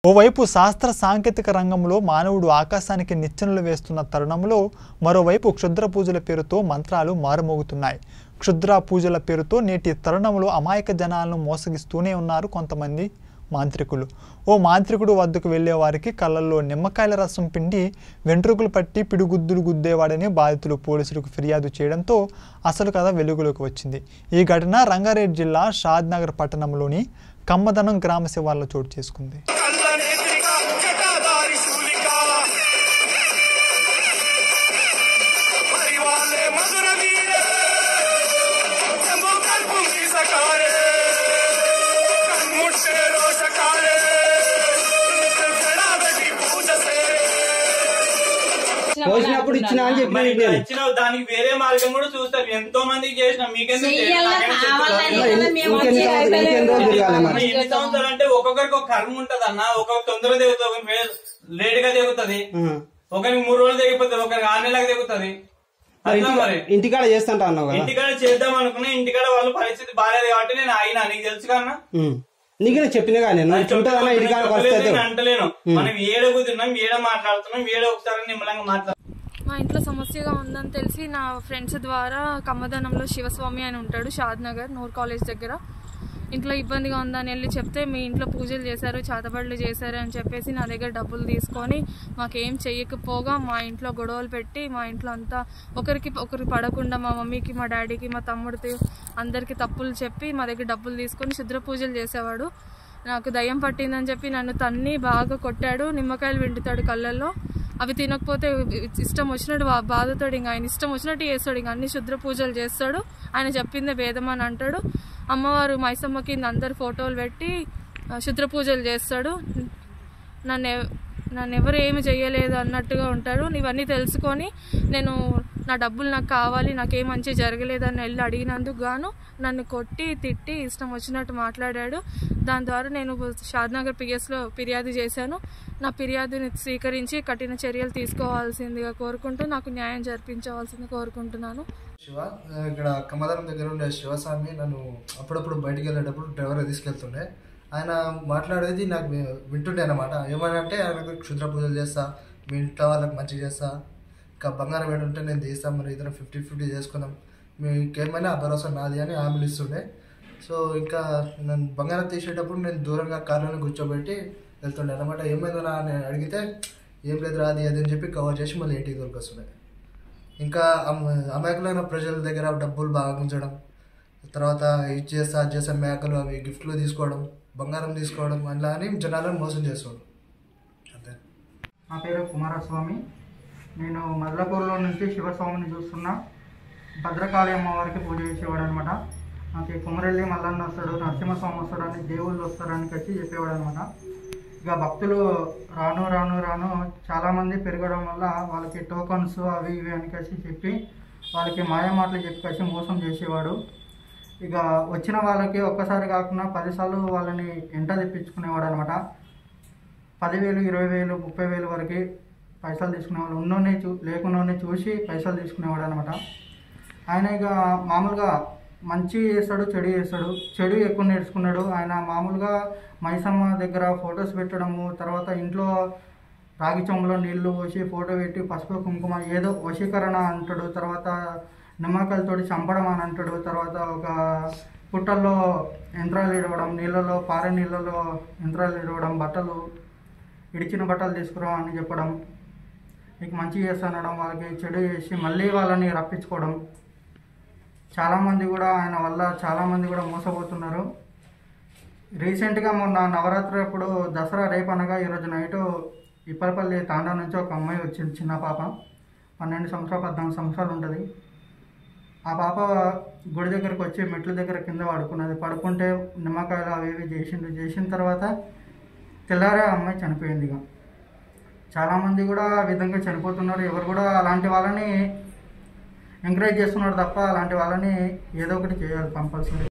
ఓవైపు శాస్త్ర సాంకేతిక రంగంలో మానవుడు ఆకాశానికి నిచ్చెనలు వేస్తున్న తరుణంలో మరోవైపు క్షుద్ర పూజల పేరుతో మంత్రాలు మారుమోగుతున్నాయి క్షుద్ర పూజల పేరుతో నేటి తరుణంలో అమాయక జనాలను మోసగిస్తూనే ఉన్నారు కొంతమంది మాంత్రికులు ఓ మాంత్రికుడు వద్దకు వెళ్లే వారికి కళ్ళల్లో నిమ్మకాయల రసం పిండి వెంట్రుకలు పట్టి పిడిగుద్దులు గుద్దేవాడని బాధితులు పోలీసులకు ఫిర్యాదు చేయడంతో అసలు కథ వెలుగులోకి వచ్చింది ఈ ఘటన రంగారెడ్డి జిల్లా షాద్నగర్ పట్టణంలోని కమ్మదనం గ్రామ శివార్లో చోటు చేసుకుంది కందనేత్రిక జటాధారి శూలిక పరివాలే మధుర వీరే జంబు కల్పం సకారే కన్ముట్టే రోషకారే జడాదటి పూజ సేరే పోసినప్పుడు ఇచ్చిన అని చెప్పిన మరి నీకు నేను. ఇచ్చినావు దానికి వేరే మార్గం కూడా చూస్తారు ఎంతో మందికి చేసినాం మీకెందుకు చేయలేదు? చెయ్యాలా నాకేం కావాలని చెప్తున్నారు? కదా మేము ఇంకెన్ని వచ్చి సంవత్సరాలు- ఇంకెన్ని రోజులు తిరగాలి మరి? మరి ఎన్ని సంవత్సరాలు అంటే ఒక్కొక్కరికి ఒక కర్మ ఉంటది అన్న ఒక్కొక్క తొందర దిగుతుంది ఒకరికి లేట్ గా దిగుతుంది ఆ. ఒకరికి మూడు రోజులు దిగిపోతుంది ఒకరికి ఆరు నెలలకు దిగుతుంది మరి అట్లా ఇంటి- మరి ఇంటికాడ చేస్తాంట అన్నావు కదా ఇంటికాడ చేద్దాం అనుకున్నా ఇంటికాడ వాళ్ళ పరిస్థితి బాగాలేదు కాబట్టి నేను అయినా నీకు తెలుసు కన్నా ఉం. నీకు నేను చెప్పిన నేను చుంటదన్నా ఇంటికాడ వస్తే నేను అంటలేను మనం ఏడ కుదిరినాం ఏడ మాట్లాడుతున్నాం ఏడ ఒకసారి నిమ్మలంగా మాట్లాడుతున్నాం మా ఇంట్లో సమస్యగా ఉందని తెలిసి నా ఫ్రెండ్స్ ద్వారా కమ్మదనంలో శివస్వామి అని ఉంటాడు షాద్ నగర్ నూర్ కాలేజ్ దగ్గర ఇంట్లో ఇబ్బందిగా ఉందని వెళ్ళి చెప్తే మీ ఇంట్లో పూజలు చేశారు చేతబడులు చేశారు అని చెప్పేసి నా దగ్గర డబ్బులు తీసుకొని మాకేం చెయ్యకపోగా మా ఇంట్లో గొడవలు పెట్టి మా ఇంట్లో అంతా ఒకరికి ఒకరికి పడకుండా మా మమ్మీకి మా డాడీకి మా తమ్ముడికి అందరికీ తప్పులు చెప్పి మా దగ్గర డబ్బులు తీసుకొని శుద్ర పూజలు చేసేవాడు నాకు దయ్యం పట్టిందని చెప్పి నన్ను తన్ని బాగా కొట్టాడు నిమ్మకాయలు విండుతాడు కళ్ళల్లో అవి తినకపోతే ఇష్టం వచ్చినట్టు బా- బాధతాడు ఇంకా ఆయన ఇష్టం వచ్చినట్టు చేస్తాడు ఇంకా అన్ని శుద్ర పూజలు చేస్తాడు ఆయన చెప్పిందే వేదం అని అంటాడు అమ్మవారు మైసమ్మ కింద అందరు ఫోటోలు పెట్టి ఆ, శుద్ర పూజలు చేస్తాడు నన్ను ఎవ- నన్ను ఎవరు ఏమి చేయలేదు అన్నట్టుగా ఉంటాడు ఇవన్నీ తెలుసుకొని నేను నా డబ్బులు నాకు కావాలి నాకేం మంచి జరగలేదని వెళ్ళి అడిగినందుకు గాను నన్ను కొట్టి తిట్టి ఇష్టం వచ్చినట్టు మాట్లాడాడు దాని ద్వారా నేను షాద్నగర్ పిఎస్లో ఫిర్యాదు చేశాను నా ఫిర్యాదుని స్వీకరించి కఠిన చర్యలు తీసుకోవాల్సిందిగా కోరుకుంటూ నాకు న్యాయం జరిపించవలసింది కోరుకుంటున్నాను శివ ఇక్కడ కమదరం దగ్గర ఉండే శివస్వామి నన్ను అప్పుడప్పుడు బయటికి వెళ్ళేటప్పుడు డ్రైవర్ తీసుకెళ్తుండే ఆయన మాట్లాడేది నాకు వి- వింటుండే అనమాట ఏమనంటే ఆయన క్షుద్ర పూజలు చేస్తా మీ ఇంట్లో వాళ్ళకి మంచి చేస్తా ఇంకా బంగారం ఏడు ఉంటే నేను తీస్తాం మరి ఇద్దరం ఫిఫ్టీ ఫిఫ్టీ చేసుకుందాం మీకేమైనా ఆ భరోసా నాది అని హామీలు ఇస్తుండే సో ఇంకా నన్ను బంగారం తీసేటప్పుడు నేను దూరంగా కార్లోనే కూర్చోబెట్టి వెళ్తుండే అనమాట ఏమైందా అని అడిగితే ఏం లేదు రాది అది అని చెప్పి కవర్ చేసి మళ్ళీ ఇంటికి దొరికొస్తుండే ఇంకా అమ- అమాయకులైన ప్రజల దగ్గర డబ్బులు బాగా ఉంచడం తర్వాత ఇది చేస్తా అది చేస్తా మేకలు అవి గిఫ్ట్లు తీసుకోవడం బంగారం తీసుకోవడం అలా అని జనాలను మోసం చేస్తాడు అంతే నా పేరు కుమారస్వామి నేను మదలపూర్లో నుంచి శివస్వామిని చూస్తున్నా భద్రకాళి అమ్మవారికి పూజ చేసేవాడు అనమాట నాకు ఈ కుమరెల్లి మల్లన్న వస్తాడు నరసింహస్వామి వస్తాడు అని దేవుళ్ళు వస్తారని వచ్చి చెప్పేవాడు అనమాట ఇక భక్తులు రాను రాను రాను చాలామంది పెరగడం వల్ల వాళ్ళకి టోకన్స్ అవి ఇవి అని కలిసి చెప్పి వాళ్ళకి మాయ మాటలు చెప్పి కలిసి మోసం చేసేవాడు ఇక వచ్చిన వాళ్ళకి ఒక్కసారి కాకుండా పదిసార్లు వాళ్ళని ఎంట తెప్పించుకునేవాడు అనమాట పదివేలు ఇరవై వేలు ముప్పై వేలు వరకు పైసలు తీసుకునేవాళ్ళు ఉన్నోనే చూ లేకున్నోనే చూసి పైసలు తీసుకునేవాడు అనమాట ఆయన ఇక మామూలుగా మంచి చేస్తాడు చెడు చేస్తాడు చెడు ఎక్కువ నేర్చుకున్నాడు ఆయన మామూలుగా మైసమ్మ దగ్గర ఫొటోస్ పెట్టడము తర్వాత ఇంట్లో రాగి చెంబులో నీళ్లు పోసి ఫోటో పెట్టి పసుపు కుంకుమ ఏదో వశీకరణ అంటాడు తర్వాత నిమ్మకాయలతోటి చంపడం అని అంటాడు తర్వాత ఒక పుట్టల్లో యంత్రాలు ఇడవడం నీళ్ళలో పారే నీళ్ళలో యంత్రాలు ఇడవడం బట్టలు ఇడిచిన బట్టలు తీసుకురా అని చెప్పడం నీకు మంచి చేస్తానడం వాళ్ళకి చెడు చేసి మళ్ళీ వాళ్ళని రప్పించుకోవడం చాలామంది కూడా ఆయన వల్ల చాలామంది కూడా మోసపోతున్నారు రీసెంట్గా మొన్న నవరాత్రి అప్పుడు దసరా రేపు అనగా ఈరోజు నైటు ఇప్పలపల్లి తాండా నుంచి ఒక అమ్మాయి వచ్చింది చిన్న పాప పన్నెండు సంవత్సరాలు పద్నాలుగు సంవత్సరాలు ఉంటుంది ఆ పాప గుడి దగ్గరకు వచ్చి మెట్ల దగ్గర కింద పడుకున్నది పడుకుంటే నిమ్మకాయలు అవి ఇవి చేసిండు చేసిన తర్వాత తెల్లారే ఆ అమ్మాయి చనిపోయింది ఇక చాలామంది కూడా ఆ విధంగా చనిపోతున్నారు ఎవరు కూడా అలాంటి వాళ్ళని ఎంకరేజ్ చేస్తున్నారు తప్ప అలాంటి వాళ్ళని ఏదో ఒకటి చేయాలి కంపల్సరీ